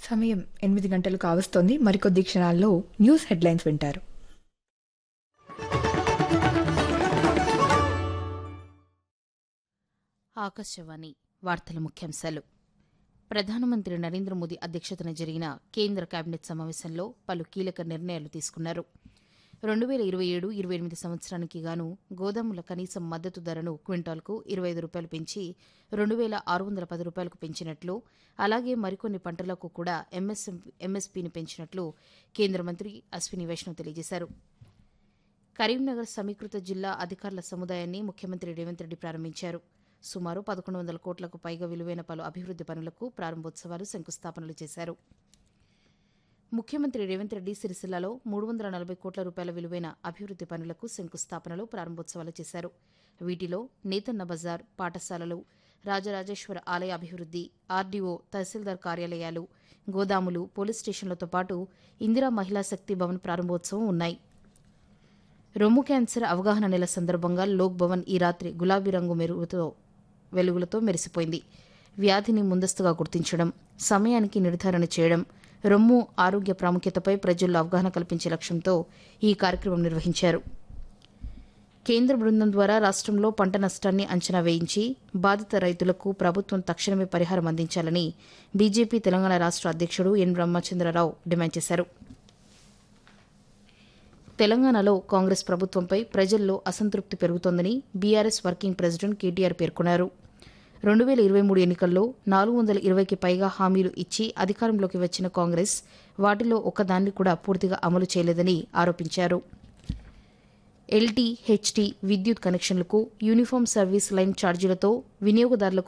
సమయం ఎనిమిది గంటలు కావస్తోంది మరికొద్ది క్షణాల్లో న్యూస్ హెడ్లైన్స్ వింటారు ఆకాశవాణి వార్తల ముఖ్యాంశాలు ప్రధానమంత్రి నరేంద్ర మోదీ అధ్యక్షతన జరిగిన కేంద్ర కేబినెట్ సమావేశంలో పలు కీలక నిర్ణయాలు తీసుకున్నారు రెండు వేల ఇరవై ఏడు ఇరవై ఎనిమిది సంవత్సరానికి గాను గోదాముల కనీస మద్దతు ధరను క్వింటాల్కు ఇరవై ఐదు రూపాయలు పెంచి రెండు వేల ఆరు వందల పది రూపాయలకు పెంచినట్లు అలాగే మరికొన్ని పంటలకు కూడా ఎంఎస్ఎం ఎంఎస్పీని పెంచినట్లు కేంద్ర మంత్రి అశ్విని వైష్ణవ్ తెలియజేశారు కరీంనగర్ సమీకృత జిల్లా అధికారుల సముదాయాన్ని ముఖ్యమంత్రి రేవంత్ రెడ్డి ప్రారంభించారు సుమారు పదకొండు వందల కోట్లకు పైగా విలువైన పలు అభివృద్ది పనులకు ప్రారంభోత్సవాలు శంకుస్థాపనలు చేశారు ముఖ్యమంత్రి రేవంత్ రెడ్డి సిరిసిల్లలో మూడు వందల నలభై కోట్ల రూపాయల విలువైన అభివృద్ది పనులకు శంకుస్థాపనలు ప్రారంభోత్సవాలు చేశారు వీటిలో నేతన్న బజార్ పాఠశాలలు రాజరాజేశ్వర ఆలయ అభివృద్ది ఆర్డీఓ తహసీల్దార్ కార్యాలయాలు గోదాములు పోలీస్ స్టేషన్లతో పాటు ఇందిరా మహిళా శక్తి భవన్ ప్రారంభోత్సవం ఉన్నాయి రొమ్ము క్యాన్సర్ అవగాహన నెల సందర్భంగా లోక్ భవన్ ఈ రాత్రి గులాబీ రంగు మెరుగుతో వెలుగులతో మెరిసిపోయింది వ్యాధిని ముందస్తుగా గుర్తించడం సమయానికి నిర్ధారణ చేయడం రొమ్ము ఆరోగ్య ప్రాముఖ్యతపై ప్రజల్లో అవగాహన కల్పించే లక్ష్యంతో ఈ కార్యక్రమం నిర్వహించారు కేంద్ర బృందం ద్వారా రాష్ట్రంలో పంట నష్టాన్ని అంచనా వేయించి బాధిత రైతులకు ప్రభుత్వం తక్షణమే పరిహారం అందించాలని బీజేపీ తెలంగాణ రాష్ట్ర అధ్యక్షుడు ఎన్ బ్రహ్మచంద్రరావు డిమాండ్ చేశారు తెలంగాణలో కాంగ్రెస్ ప్రభుత్వంపై ప్రజల్లో అసంతృప్తి పెరుగుతోందని బీఆర్ఎస్ వర్కింగ్ ప్రెసిడెంట్ కేటీఆర్ పేర్కొన్నారు రెండు వేల ఇరవై మూడు ఎన్నికల్లో నాలుగు వందల ఇరవైకి పైగా హామీలు ఇచ్చి అధికారంలోకి వచ్చిన కాంగ్రెస్ వాటిలో ఒకదాన్ని కూడా పూర్తిగా అమలు చేయలేదని ఆరోపించారు ఎల్టీ హెచ్టీ విద్యుత్ కనెక్షన్లకు యూనిఫామ్ సర్వీస్ లైన్ ఛార్జీలతో వినియోగదారులకు